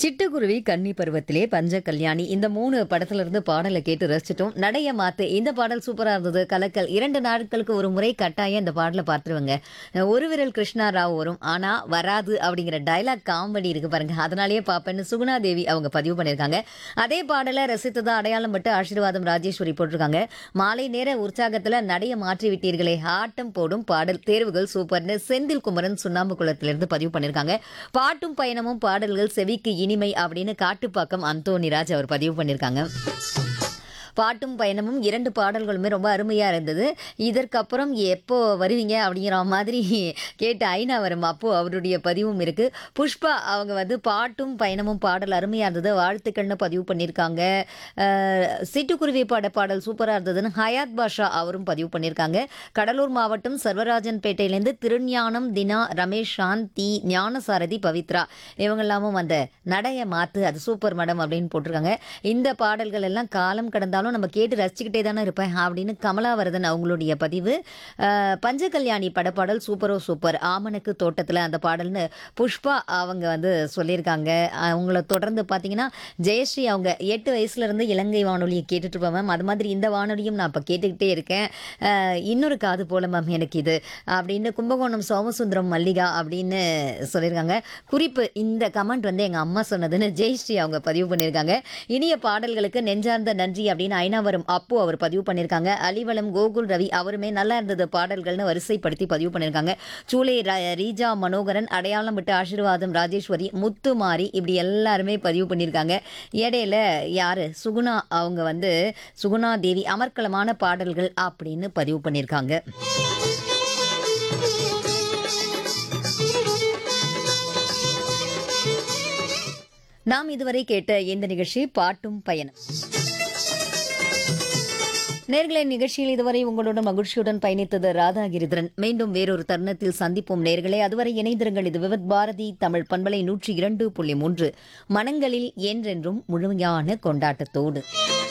சிட்டுக்குருவி கன்னி பருவத்திலே பஞ்ச கல்யாணி இந்த மூணு படத்துல இருந்து பாடலை கேட்டு ரசிச்சிட்டோம் நடைய மாத்து இந்த பாடல் சூப்பரா இருந்தது கலக்கல் இரண்டு நாட்களுக்கு ஒரு முறை கட்டாயம் இந்த பாடலை பார்த்துருவாங்க ஒரு விரல் கிருஷ்ணா ராவ் வரும் ஆனா வராது அப்படிங்கிற டைலாக் காமெடி இருக்கு பாருங்க அதனாலேயே பாப்பேன்னு சுகுணா தேவி அவங்க பதிவு பண்ணியிருக்காங்க அதே பாடலை ரசித்ததா அடையாளம் பட்டு ஆசீர்வாதம் ராஜேஸ்வரி போட்டிருக்காங்க மாலை நேர உற்சாகத்துல நடைய மாற்றி விட்டீர்களே ஆட்டம் போடும் பாடல் தேர்வுகள் சூப்பர்னு செந்தில் குமரன் சுண்ணாம்பு குளத்திலிருந்து பதிவு பண்ணியிருக்காங்க பாட்டும் பயணமும் பாடல்கள் செவிக்கு இனிமை அப்படின்னு காட்டுப்பாக்கம் அந்தோனிராஜ் அவர் பதிவு பண்ணியிருக்காங்க பாட்டும் பயணமும் இரண்டு பாடல்களுமே ரொம்ப அருமையாக இருந்தது இதற்கப்புறம் எப்போ வருவீங்க அப்படிங்கிற மாதிரி கேட்டு ஐநா வரும் அப்போ அவருடைய பதிவும் இருக்கு புஷ்பா அவங்க வந்து பாட்டும் பயணமும் பாடல் அருமையாக இருந்தது வாழ்த்துக்கள்னு பதிவு பண்ணியிருக்காங்க அஹ், சிட்டுக்குருவி பாட பாடல் சூப்பராக இருந்ததுன்னு ஹயாத் பாஷா அவரும் பதிவு பண்ணியிருக்காங்க கடலூர் மாவட்டம் சர்வராஜன் பேட்டையிலேருந்து திருஞானம் தினா ரமேஷ் சாந்தி ஞானசாரதி பவித்ரா இவங்க எல்லாமும் அந்த நடைய மாத்து அது சூப்பர் மேடம் அப்படின்னு போட்டிருக்காங்க இந்த பாடல்கள் எல்லாம் காலம் கடந்தாலும் நம்ம கேட்டு ரசிச்சுக்கிட்டே தானே இருப்பேன் அப்படின்னு கமலாவரதன் அவங்களுடைய பதிவு அஹ், பஞ்சகல்யாணி படப்பாடல் சூப்பரோ சூப்பர் ஆமனுக்கு தோட்டத்தில் அந்த பாடல்னு புஷ்பா அவங்க வந்து சொல்லியிருக்காங்க அவங்கள தொடர்ந்து பார்த்தீங்கன்னா ஜெயஸ்ரீ அவங்க எட்டு வயசுல இருந்து இலங்கை வானொலியை கேட்டுட்டு இருப்பேன் மேம் அது மாதிரி இந்த வானொலியும் நான் இப்போ கேட்டுக்கிட்டே இருக்கேன் அஹ், இன்னொரு காது போல மேம் எனக்கு இது அப்படின்னு கும்பகோணம் சோமசுந்தரம் மல்லிகா அப்படின்னு சொல்லியிருக்காங்க குறிப்பு இந்த கமெண்ட் வந்து எங்கள் அம்மா சொன்னதுன்னு ஜெயஸ்ரீ அவங்க பதிவு பண்ணியிருக்காங்க இனிய பாடல்களுக்கு நெஞ்சார்ந்த நன்றி அப்படின்னு ஐநாவரம் அப்பு அவர் பதிவு பண்ணியிருக்காங்க அலிவலம் கோகுல் ரவி அவருமே நல்லா இருந்தது பாடல்கள்னு வரிசைப்படுத்தி பதிவு பண்ணியிருக்காங்க சூளை ர- ரீஜா மனோகரன் அடையாளம் விட்டு ஆசீர்வாதம் ராஜேஸ்வரி முத்துமாரி இப்படி எல்லாருமே பதிவு பண்ணியிருக்காங்க இடையில யாரு சுகுணா அவங்க வந்து சுகுணா தேவி அமர்க்கலமான பாடல்கள் அப்படின்னு பதிவு பண்ணியிருக்காங்க நாம் இதுவரை கேட்ட இந்த நிகழ்ச்சி பாட்டும் பயணம் நேர்களை நிகழ்ச்சியில் இதுவரை உங்களுடன் மகிழ்ச்சியுடன் பயணித்தது ராதாகிரிதரன் மீண்டும் வேறொரு தருணத்தில் சந்திப்போம் நேர்களே அதுவரை இணைந்திருங்கள் இது விவத் பாரதி தமிழ் பண்பலை நூற்றி இரண்டு புள்ளி மூன்று மனங்களில் என்றென்றும் முழுமையான கொண்டாட்டத்தோடு